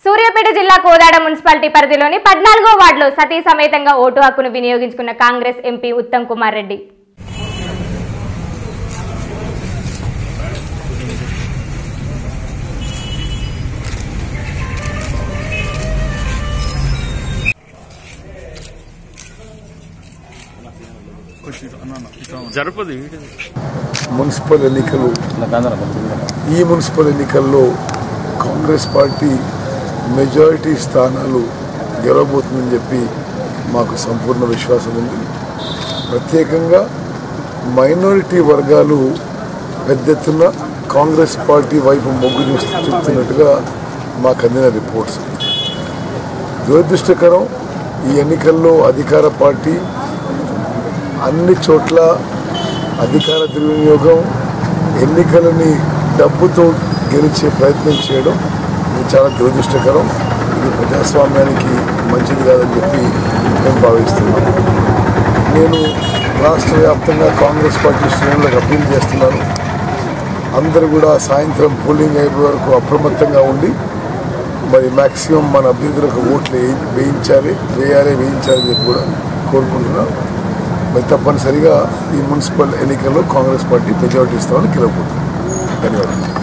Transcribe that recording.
సూర్యాపేట జిల్లా కోదాడ మున్సిపాలిటీ పరిధిలోని పద్నాలుగో వార్డులో సతీ సమేతంగా ఓటు హక్కును వినియోగించుకున్న కాంగ్రెస్ ఎంపీ ఉత్తమ్ కుమార్ రెడ్డి జరపదు మున్సిపల్ ఎన్నికలు ఈ మున్సిపల్ ఎన్నికల్లో కాంగ్రెస్ పార్టీ మెజారిటీ స్థానాలు గెలవబోతుందని చెప్పి మాకు సంపూర్ణ విశ్వాసం ఉంది ప్రత్యేకంగా మైనారిటీ వర్గాలు పెద్ద ఎత్తున కాంగ్రెస్ పార్టీ వైపు మొగ్గు చూస్తూ చూపుతున్నట్టుగా మాకు అందిన రిపోర్ట్స్ దురదృష్టకరం ఈ ఎన్నికల్లో అధికార పార్టీ అన్ని చోట్ల అధికార దుర్వినియోగం ఎన్నికలని డబ్బుతో గెలిచే ప్రయత్నం చేయడం ఇది చాలా దురదృష్టకరం ఇది ప్రజాస్వామ్యానికి మంచిది కాదని చెప్పి మేము భావిస్తున్నాం నేను రాష్ట్ర వ్యాప్తంగా కాంగ్రెస్ పార్టీ శ్రేణులకు అప్పీల్ చేస్తున్నాను అందరూ కూడా సాయంత్రం పోలింగ్ అయిపోయే వరకు అప్రమత్తంగా ఉండి మరి మ్యాక్సిమం మన అభ్యర్థులకు ఓట్లు వేయి- వేయించాలి వేయాలి వేయించాలని చెప్పి కూడా కోరుకుంటున్నాం మరి తప్పనిసరిగా ఈ మున్సిపల్ ఎన్నికల్లో కాంగ్రెస్ పార్టీ మెజారిటీ ఇస్తామని గెలవబోతుంది ధన్యవాదాలు